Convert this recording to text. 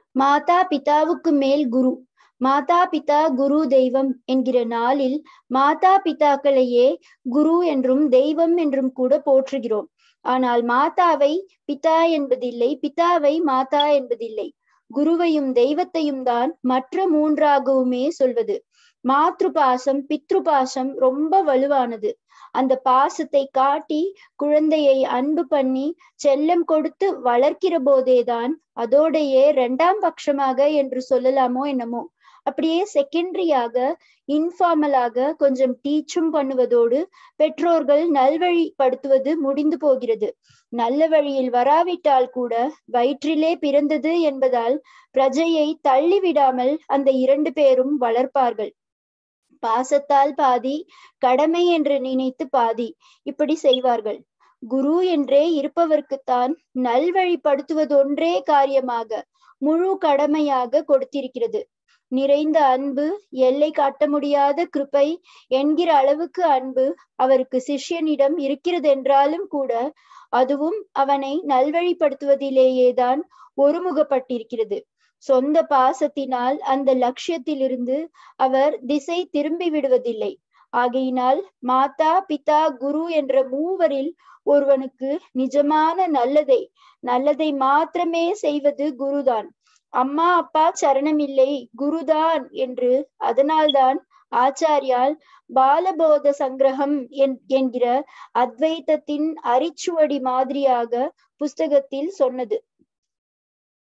மாதா பிதாவுக்கு மேல் குரு மாதா பிதா குரு தெய்வம் என்கிற நாளில் மாதா பிதாக்களையே குரு என்றும் தெய்வம் என்றும் கூட போற்றுகிறோம் ஆனால் மாதாவை பிதா என்பதில்லை பிதாவை மாதா என்பதில்லை குருவையும் தெய்வத்தையும் தான் மற்ற மூன்றாகவுமே சொல்வது மாத்ரு பாசம் பித்ரு பாசம் ரொம்ப வலுவானது அந்த பாசத்தை காட்டி குழந்தையை அன்பு பண்ணி செல்லம் கொடுத்து வளர்க்கிற போதேதான் அதோடையே இரண்டாம் பட்சமாக என்று சொல்லலாமோ என்னமோ அப்படியே செகண்டரியாக இன்ஃபார்மலாக கொஞ்சம் டீச்சும் பண்ணுவதோடு பெற்றோர்கள் நல்வழிப்படுத்துவது முடிந்து போகிறது நல்ல வழியில் வராவிட்டால் கூட வயிற்றிலே பிறந்தது என்பதால் பிரஜையை தள்ளிவிடாமல் அந்த இரண்டு பேரும் வளர்ப்பார்கள் பாசத்தால் பாதி கடமை என்று நினைத்து பாதி இப்படி செய்வார்கள் குரு என்றே இருப்பவர்க்குத்தான் நல்வழிப்படுத்துவதொன்றே காரியமாக முழு கடமையாக கொடுத்திருக்கிறது நிறைந்த அன்பு எல்லை காட்ட முடியாத கிருப்பை என்கிற அளவுக்கு அன்பு அவருக்கு சிஷ்யனிடம் இருக்கிறது என்றாலும் கூட அதுவும் அவனை நல்வழிப்படுத்துவதிலேயேதான் ஒருமுகப்பட்டிருக்கிறது சொந்த பாசத்தினால் அந்த லட்சியத்திலிருந்து அவர் திசை திரும்பி விடுவதில்லை ஆகையினால் மாதா பிதா குரு என்ற மூவரில் ஒருவனுக்கு நிஜமான நல்லதை நல்லதை மாத்திரமே செய்வது குருதான் அம்மா அப்பா சரணமில்லை குருதான் என்று அதனால்தான் ஆச்சாரியால் பாலபோத சங்கிரகம் என்கிற அத்வைத்தத்தின் அரிச்சுவடி மாதிரியாக புஸ்தகத்தில் சொன்னது